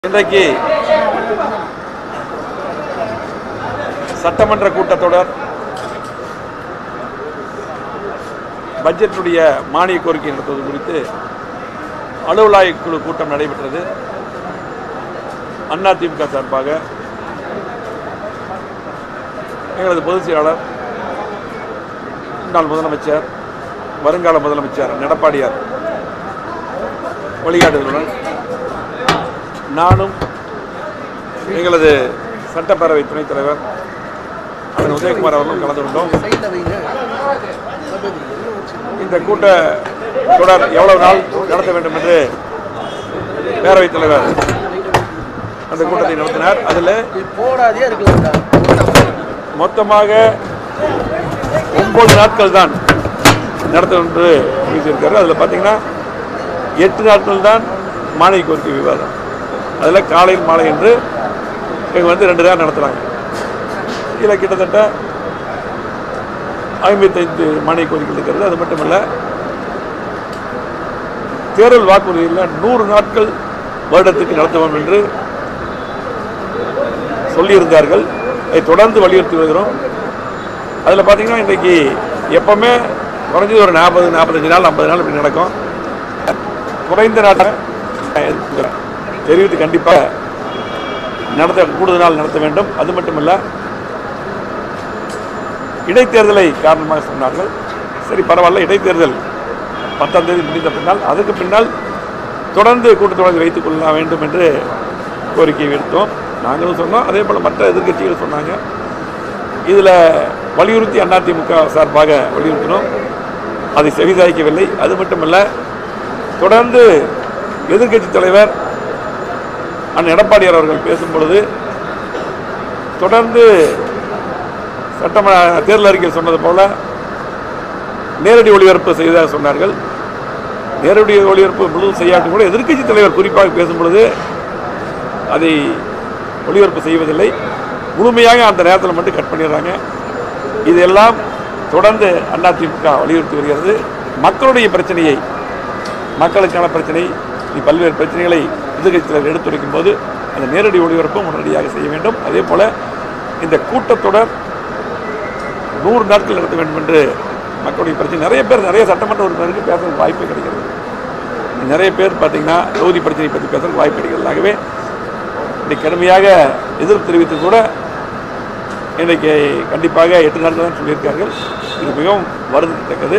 இன்றைக்கு சட்டமன்ற கூட்டத்தொடர் பட்ஜெட்டுடைய மானிய கோரிக்கை நடத்துவது குறித்து அலுவலாய் குழு கூட்டம் நடைபெற்றது அதிமுக சார்பாக எங்களது பொதுச் செயலாளர் முன்னாள் முதலமைச்சர் வருங்கால முதலமைச்சர் எடப்பாடியார் வழிகாட்டுதலுடன் நானும் எங்களது சட்டப்பேரவை துணைத் தலைவர் அண்ணன் உதயகுமார் அவர்களும் கலந்து கொண்டோம் இந்த கூட்ட தொடர் எவ்வளவு நாள் நடத்த வேண்டும் என்று பேரவைத் தலைவர் அந்த கூட்டத்தை நடத்தினார் அதில் போடாதே இருக்கலாம்டா மொத்தமாக ஒன்பது நாட்கள் தான் நடத்தும் என்று பேசியிருக்காரு அதில் பார்த்தீங்கன்னா எட்டு நாட்கள் தான் மானிய கோரிக்கை விவாதம் அதில் காலை மாலை என்று இவங்க வந்து ரெண்டு நேரம் நடத்துகிறாங்க இதில் கிட்டத்தட்ட ஐம்பத்தைந்து மானிய கோரிக்கை இருக்கிறது அது மட்டுமல்ல தேர்தல் வாக்குறுதியில் நூறு நாட்கள் வருடத்துக்கு நடத்துவோம் என்று சொல்லியிருந்தார்கள் அதை தொடர்ந்து வலியுறுத்தி வருகிறோம் அதில் பார்த்தீங்கன்னா இன்றைக்கு எப்பவுமே குறைஞ்சது ஒரு நாற்பது நாற்பத்தஞ்சு நாள் ஐம்பது நாள் இப்படி நடக்கும் குறைந்த நாட்கள் தெரிவித்து கண்டிப்பாக நடத்த கூடுதல் நாள் நடத்த வேண்டும் அது மட்டுமல்ல இடைத்தேர்தலை காரணமாக சொன்னார்கள் சரி பரவாயில்ல இடைத்தேர்தல் பத்தாம் தேதி முடிந்த பின்னால் அதுக்கு பின்னால் தொடர்ந்து கூட்டத்தொடரை வைத்துக் கொள்ள வேண்டும் என்று கோரிக்கை விடுத்தோம் நாங்களும் சொன்னோம் அதே போல் மற்ற எதிர்க்கட்சிகள் சொன்னாங்க இதில் வலியுறுத்தி அதிமுக சார்பாக வலியுறுத்தினோம் அதை செவிசாய்க்கவில்லை அது மட்டுமல்ல தொடர்ந்து எதிர்க்கட்சி தலைவர் அண்ணன் எடப்பாடியார் அவர்கள் பேசும் பொழுது தொடர்ந்து சட்டமன்ற தேர்தல் அறிக்கையில் சொன்னது போல நேரடி ஒளிபரப்பு செய்ததாக சொன்னார்கள் நேரடி ஒளிபரப்பு முழுவதும் செய்யாட்டும் கூட எதிர்க்கட்சி தலைவர் குறிப்பாக பேசும் பொழுது அதை ஒளிபரப்பு செய்வதில்லை முழுமையாக அந்த நேரத்தில் மட்டும் கட் பண்ணிடுறாங்க இதெல்லாம் தொடர்ந்து அதிமுக வலியுறுத்தி வருகிறது மக்களுடைய பிரச்சனையை மக்களுக்கான பிரச்சனை இப்படி பல்வேறு பிரச்சனைகளை எதிர்கட்சியினர் எடுத்துரைக்கும் போது அந்த நேரடி ஒளிபரப்பும் உடனடியாக செய்ய வேண்டும் அதே போல இந்த கூட்டத்தொடர் நூறு நாட்கள் நடத்த வேண்டும் என்று மக்களுடைய பிரச்சனை நிறைய பேர் நிறைய சட்டமன்ற உறுப்பினருக்கு பேசுறதுக்கு வாய்ப்பு கிடைக்கிறது நிறைய பேர் பார்த்தீங்கன்னா தொகுதி பிரச்சனை பற்றி பேசுறதுக்கு வாய்ப்பு கிடைக்கிறது ஆகவே இன்னைக்கு கடுமையாக எதிர்ப்பு தெரிவித்து கூட இன்றைக்கு கண்டிப்பாக எட்டு நாட்கள் தான் சொல்லியிருக்கார்கள் இது மிகவும் வருந்தத்தக்கது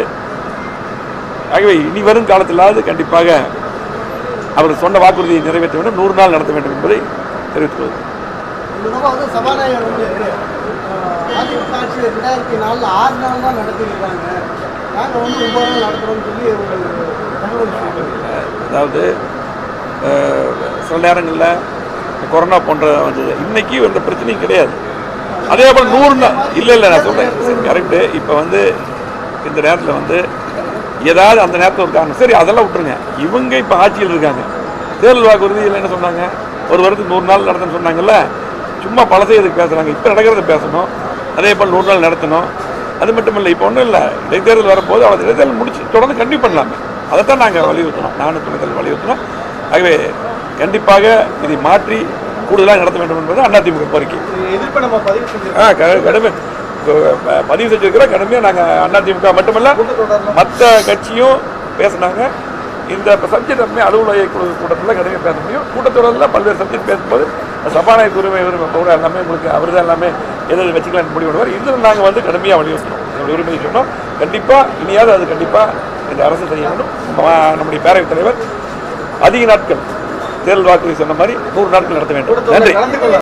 ஆகவே இனி வரும் காலத்திலாவது கண்டிப்பாக அவர் சொன்ன வாக்குறுதியை நிறைவேற்ற வேண்டும் நூறு நாள் நடத்த வேண்டும் என்பதை தெரிவித்துக் கொள்கிறேன் இந்த தடவை வந்து சபாநாயகர் வந்து அஹ், அதிமுக ஆட்சி ரெண்டாயிரத்தி நாலில் ஆறு நாள் தான் நடத்திருக்காங்க நாங்கள் வந்து ஒன்பது நாள் நடத்துகிறோம்னு சொல்லி ஒரு தகவல் சொல்லியிருக்காங்க. அதாவது அஹ், சில நேரங்களில் கொரோனா போன்ற வந்தது இன்னைக்கு எந்த பிரச்சனையும் கிடையாது அதே போல் நூறு நாள் இல்லை இல்லை நான் சொல்கிறேன் கரெக்டு இப்போ வந்து இந்த நேரத்தில் வந்து ஏதாவது அந்த நேரத்தில் ஒரு காரணம் சரி அதெல்லாம் விட்டுருங்க இவங்க இப்போ ஆட்சியில் இருக்காங்க தேர்தல் வாக்குறுதியில் என்ன சொன்னாங்க ஒரு வருடத்துக்கு நூறு நாள் நடத்தணும்னு சொன்னாங்கல்ல சும்மா பழசை இதுக்கு பேசுகிறாங்க இப்போ நடக்கிறத பேசணும் அதே போல் நூறு நாள் நடத்தணும் அது மட்டும் இல்லை இப்போ ஒன்றும் இல்லை இடைத்தேர்தல் வரப்போது அவள் இடைத்தேர்தல் முடிச்சு தொடர்ந்து கண்டிப்பாக பண்ணலாமே அதைத்தான் நாங்கள் வலியுறுத்தினோம் நானும் துணைத்தல் வலியுறுத்தினோம் ஆகவே கண்டிப்பாக இதை மாற்றி கூடுதலாக நடத்த வேண்டும் என்பது அதிமுக கோரிக்கை எதிர்ப்பை நம்ம பதிவு செஞ்சிருக்கோம் ஆ க- கடுமை ப- ப- பதிவு செஞ்சிருக்கிறோம் கடுமையாக நாங்கள் அதிமுக மட்டுமல்ல கூட்டத்தொடரில் மற்ற கட்சியும் பேசுனாங்க இந்த சப்ஜெக்ட் அப்படியே அலுவலக குழு கூட்டத்தில் கடுமையாக பேச முடியும் கூட்டத்தொடரில் பல்வேறு சப்ஜெக்ட் பேசும்போது சபாநாயகர் உரிமை உரிமை கூட எல்லாமே உங்களுக்கு அவர் தான் எல்லாமே எதாவது வச்சுக்கலாம் முடிவு பண்ணுவார் இதில் நாங்கள் வந்து கடுமையாக வலியுறுத்தணும் எங்களுடைய உரிமையை சொன்னோம் கண்டிப்பாக இனியாவது அது கண்டிப்பாக இந்த அரசு செய்ய வேண்டும் நம்ம- நம்முடைய பேரவைத் தலைவர் அதிக நாட்கள் தேர்தல் வாக்குறுதி சொன்ன மாதிரி நூறு நாட்கள் நடத்த வேண்டும் நன்றி கலந்து கொள்ள